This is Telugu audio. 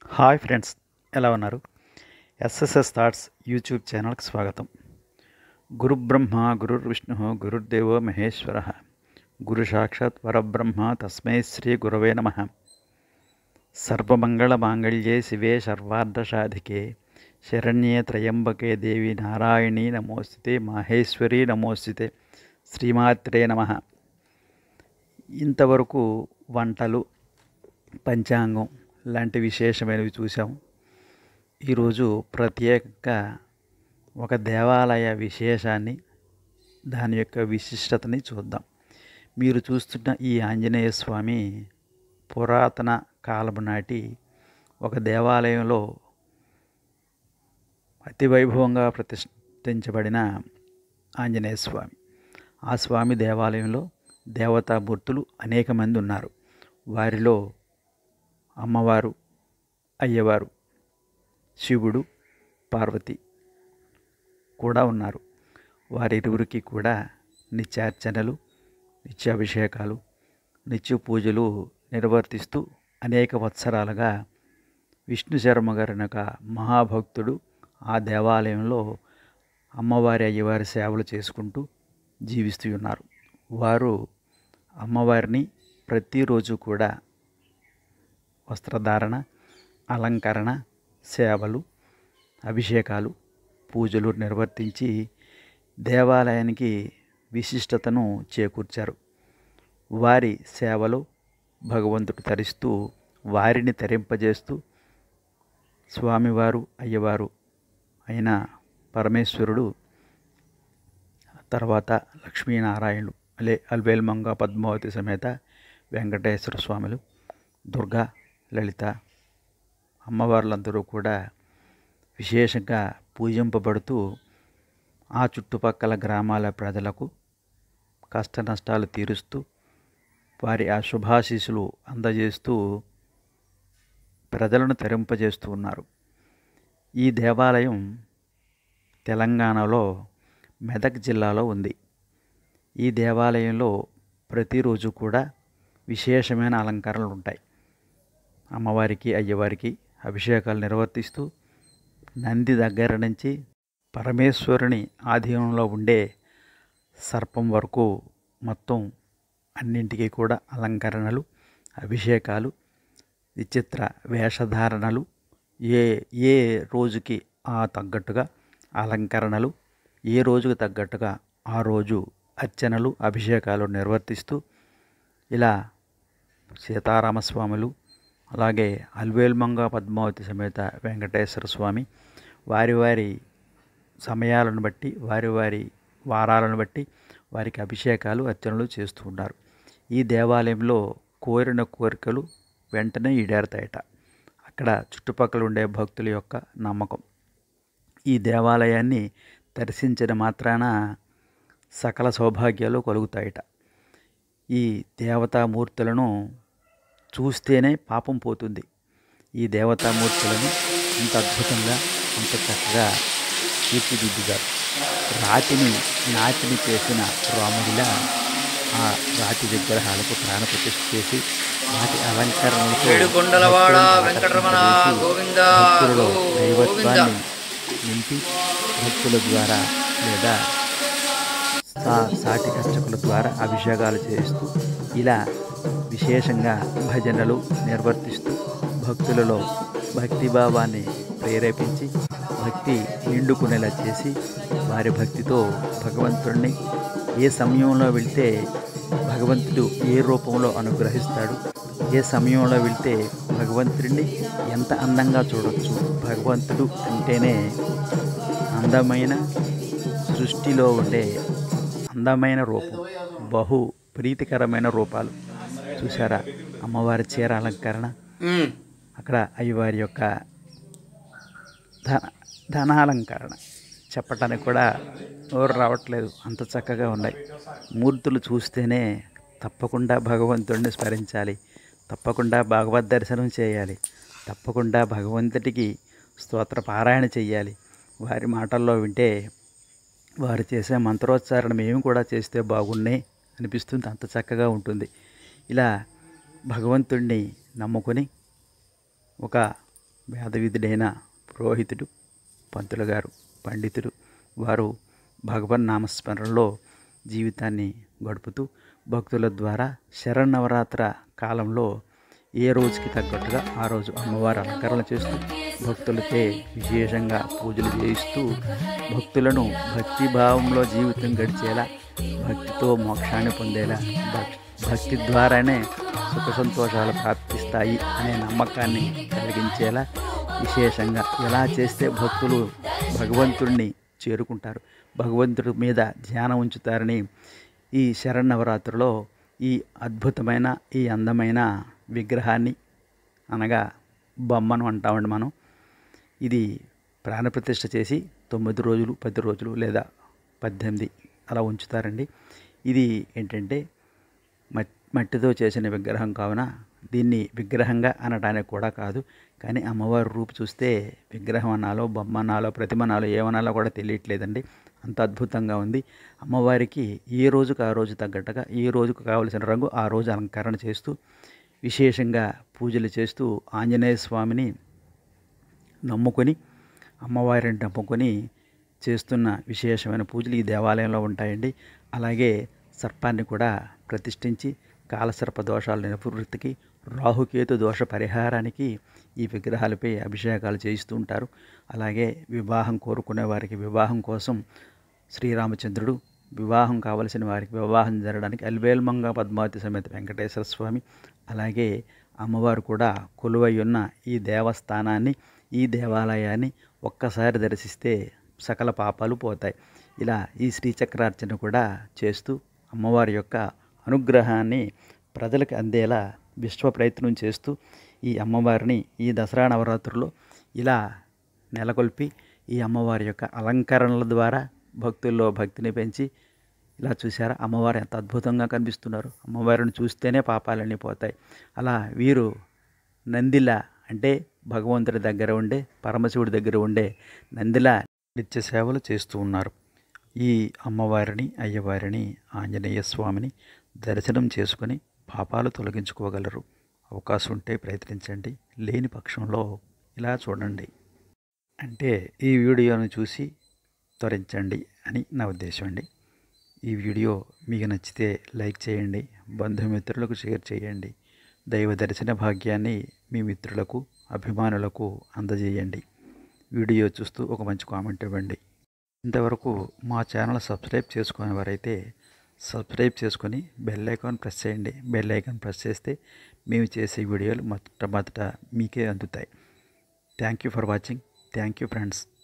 హాయ్ ఫ్రెండ్స్ ఎలా ఉన్నారు ఎస్ఎస్ఎస్ థాట్స్ యూట్యూబ్ ఛానల్కి స్వాగతం గురు బ్రహ్మ గురుర్ విష్ణు గురుర్దేవో మహేశ్వర గురు సాక్షాత్ పరబ్రహ్మ తస్మై శ్రీ గురవే నమ సర్వమంగళ మాంగళ్యే శివే సర్వార్ధసాధికే శరణ్యే త్రయంబకే దేవి నారాయణీ నమోస్తుతే మాహేశ్వరి నమోస్తుతే శ్రీమాత్రే నమ ఇంతవరకు వంటలు పంచాంగం లాంటి విశేషమైనవి చూసాము ఈరోజు ప్రత్యేకంగా ఒక దేవాలయ విశేషాన్ని దాని యొక్క విశిష్టతని చూద్దాం మీరు చూస్తున్న ఈ ఆంజనేయ స్వామి పురాతన కాలము నాటి ఒక దేవాలయంలో అతి వైభవంగా ప్రతిష్ఠించబడిన ఆంజనేయ స్వామి ఆ స్వామి దేవాలయంలో దేవతామూర్తులు అనేక మంది ఉన్నారు వారిలో అమ్మవారు అయ్యవారు శివుడు పార్వతి కూడా ఉన్నారు వారిరువురికి కూడా నిత్యార్చనలు నిత్యాభిషేకాలు నిత్య పూజలు నిర్వర్తిస్తూ అనేక వత్సరాలుగా విష్ణు శర్మ గారిని ఒక మహాభక్తుడు ఆ దేవాలయంలో అమ్మవారి అయ్యవారి సేవలు చేసుకుంటూ జీవిస్తూ ఉన్నారు వారు అమ్మవారిని ప్రతిరోజు కూడా వస్త్రధారణ అలంకరణ సేవలు అభిషేకాలు పూజలు నిర్వర్తించి దేవాలయానికి విశిష్టతను చేకూర్చారు వారి సేవలో భగవంతుడు తరిస్తూ వారిని తరింపజేస్తూ స్వామివారు అయ్యవారు అయిన పరమేశ్వరుడు తర్వాత లక్ష్మీనారాయణులు అలే అల్వేల్మంగ పద్మావతి సమేత వెంకటేశ్వర స్వాములు దుర్గా లలిత అమ్మవార్లందరూ కూడా విశేషంగా పూజింపబడుతూ ఆ చుట్టుపక్కల గ్రామాల ప్రజలకు కష్ట నష్టాలు తీరుస్తూ వారి ఆ శుభాశీసులు అందజేస్తూ ప్రజలను తరింపజేస్తూ ఉన్నారు ఈ దేవాలయం తెలంగాణలో మెదక్ జిల్లాలో ఉంది ఈ దేవాలయంలో ప్రతిరోజు కూడా విశేషమైన అలంకరణలు ఉంటాయి అమ్మవారికి అయ్యవారికి అభిషేకాలు నిర్వర్తిస్తూ నంది దగ్గర నుంచి పరమేశ్వరుని ఆధీనంలో ఉండే సర్పం వరకు మొత్తం అన్నింటికీ కూడా అలంకరణలు అభిషేకాలు విచిత్ర వేషధారణలు ఏ ఏ రోజుకి ఆ తగ్గట్టుగా అలంకరణలు ఏ రోజుకు తగ్గట్టుగా ఆ రోజు అర్చనలు అభిషేకాలు నిర్వర్తిస్తూ ఇలా సీతారామస్వాములు అలాగే అల్వేల్మంగ పద్మావతి సమేత వెంకటేశ్వర స్వామి వారి వారి సమయాలను బట్టి వారి వారి వారాలను బట్టి వారికి అభిషేకాలు అర్చనలు చేస్తూ ఉన్నారు ఈ దేవాలయంలో కోరిన కోరికలు వెంటనే ఈడేరుతాయట అక్కడ చుట్టుపక్కల ఉండే భక్తుల యొక్క నమ్మకం ఈ దేవాలయాన్ని దర్శించిన మాత్రాన సకల సౌభాగ్యాలు కలుగుతాయట ఈ దేవతామూర్తులను చూస్తేనే పాపం పోతుంది ఈ దేవతామూర్తులను అంత అద్భుతంగా అంత చక్కగా తీర్చిదిద్దుతారు రాతిని నాతిని చేసిన రాముడిలా ఆ రాతి విగ్రహాలకు ప్రాణప్రతిష్ఠ చేసి వాటి అలంకరణలతో ఏడుకొండలవాడ భక్తులను వెంకటరమణ ఆకర్షింపజేసి గోవింద భక్తులలో గోవింద దైవత్వాన్ని నింపి భక్తుల ద్వారా లేదా సా సాటి కష్టకుల ద్వారా అభిషేకాలు చేస్తూ ఇలా విశేషంగా భజనలు నిర్వర్తిస్తూ భక్తులలో భక్తిభావాన్ని ప్రేరేపించి భక్తి నిండుకునేలా చేసి వారి భక్తితో భగవంతుడిని ఏ సమయంలో వెళ్తే భగవంతుడు ఏ రూపంలో అనుగ్రహిస్తాడు ఏ సమయంలో వెళ్తే భగవంతుడిని ఎంత అందంగా చూడొచ్చు భగవంతుడు అంటేనే అందమైన సృష్టిలో ఉండే అందమైన రూపం బహు ప్రీతికరమైన రూపాలు చూసారా అమ్మవారి చీర అలంకరణ ఉమ్. అక్కడ అయ్యవారి యొక్క ధన ధనాలంకరణ చెప్పటానికి కూడా నోరు రావట్లేదు అంత చక్కగా ఉన్నాయి మూర్తులు చూస్తేనే తప్పకుండా భగవంతుడిని స్మరించాలి తప్పకుండా భగవద్ దర్శనం చేయాలి తప్పకుండా భగవంతుడికి స్తోత్ర పారాయణ చేయాలి వారి మాటల్లో వింటే వారు చేసే మంత్రోచ్చారణ మేము కూడా చేస్తే బాగున్నాయి అనిపిస్తుంది అంత చక్కగా ఉంటుంది ఇలా భగవంతుణ్ణి నమ్ముకొని ఒక వేదవిధుడైన పురోహితుడు పంతులు గారు పండితుడు వారు భగవన్ నామస్మరణలో జీవితాన్ని గడుపుతూ భక్తుల ద్వారా శరన్నవరాత్ర కాలంలో ఏ రోజుకి తగ్గట్టుగా ఆ రోజు అమ్మవారి అలంకరణ చేస్తూ భక్తులకే విశేషంగా పూజలు చేయిస్తూ భక్తులను భక్తిభావంలో జీవితం గడిచేలా భక్తితో మోక్షాన్ని పొందేలా భక్- భక్తి ద్వారానే సుఖ సంతోషాలు ప్రాప్తిస్తాయి అనే నమ్మకాన్ని కలిగించేలా విశేషంగా ఎలా చేస్తే భక్తులు భగవంతుడిని చేరుకుంటారు భగవంతుడి మీద ధ్యానం ఉంచుతారని ఈ శరన్నవరాత్రిలో ఈ అద్భుతమైన ఈ అందమైన విగ్రహాన్ని అనగా బొమ్మను అంటామండి మనం ఇది ప్రాణప్రతిష్ఠ చేసి తొమ్మిది రోజులు పది రోజులు లేదా పద్దెనిమిది అలా ఉంచుతారండి ఇది ఏంటంటే మట్- మట్టితో చేసిన విగ్రహం కావున దీన్ని విగ్రహంగా అనడానికి కూడా కాదు కానీ అమ్మవారి రూపు చూస్తే విగ్రహం అనాలో బొమ్మ అనాలో ప్రతిమ అనాలో ఏమనాలో కూడా తెలియట్లేదండి అంత అద్భుతంగా ఉంది అమ్మవారికి ఏ రోజుకు ఆ రోజు తగ్గట్టుగా ఏ రోజుకు కావలసిన రంగు ఆ రోజు అలంకరణ చేస్తూ విశేషంగా పూజలు చేస్తూ ఆంజనేయ స్వామిని నమ్ముకొని అమ్మవారిని నమ్ముకొని చేస్తున్న విశేషమైన పూజలు ఈ దేవాలయంలో ఉంటాయండి అలాగే సర్పాన్ని కూడా ప్రతిష్ఠించి కాలసర్ప దోషాల నివృత్తికి రాహుకేతు దోష పరిహారానికి ఈ విగ్రహాలపై అభిషేకాలు చేయిస్తూ ఉంటారు అలాగే వివాహం కోరుకునే వారికి వివాహం కోసం శ్రీరామచంద్రుడు వివాహం కావలసిన వారికి వివాహం జరగడానికి అల్వేల్మంగ పద్మావతి సమేత వెంకటేశ్వర స్వామి అలాగే అమ్మవారు కూడా కొలువై ఉన్న ఈ దేవస్థానాన్ని ఈ దేవాలయాన్ని ఒక్కసారి దర్శిస్తే సకల పాపాలు పోతాయి ఇలా ఈ శ్రీచక్రార్చన కూడా చేస్తూ అమ్మవారి యొక్క అనుగ్రహాన్ని ప్రజలకు అందేలా విశ్వ ప్రయత్నం చేస్తూ ఈ అమ్మవారిని ఈ దసరా నవరాత్రుల్లో ఇలా నెలకొల్పి ఈ అమ్మవారి యొక్క అలంకరణల ద్వారా భక్తుల్లో భక్తిని పెంచి ఇలా చూసారా అమ్మవారు ఎంత అద్భుతంగా కనిపిస్తున్నారు అమ్మవారిని చూస్తేనే పాపాలన్నీ పోతాయి అలా వీరు నందిల అంటే భగవంతుడి దగ్గర ఉండే పరమశివుడి దగ్గర ఉండే నందిల నిత్య సేవలు చేస్తూ ఉన్నారు ఈ అమ్మవారిని అయ్యవారిని ఆంజనేయ స్వామిని దర్శనం చేసుకొని పాపాలు తొలగించుకోగలరు అవకాశం ఉంటే ప్రయత్నించండి లేని పక్షంలో ఇలా చూడండి అంటే ఈ వీడియోను చూసి త్వరించండి అని నా ఉద్దేశం అండి ఈ వీడియో మీకు నచ్చితే లైక్ చేయండి బంధుమిత్రులకు షేర్ చేయండి దైవ దర్శన భాగ్యాన్ని మీ మిత్రులకు అభిమానులకు అందజేయండి వీడియో చూస్తూ ఒక మంచి కామెంట్ ఇవ్వండి ఇంతవరకు మా ఛానల్ సబ్స్క్రైబ్ చేసుకునే వారైతే సబ్స్క్రైబ్ చేసుకొని బెల్ ఐకాన్ ప్రెస్ చేయండి బెల్ ఐకాన్ ప్రెస్ చేస్తే మేము చేసే వీడియోలు మొట్టమొదట మీకే అందుతాయి thank you for watching thank you friends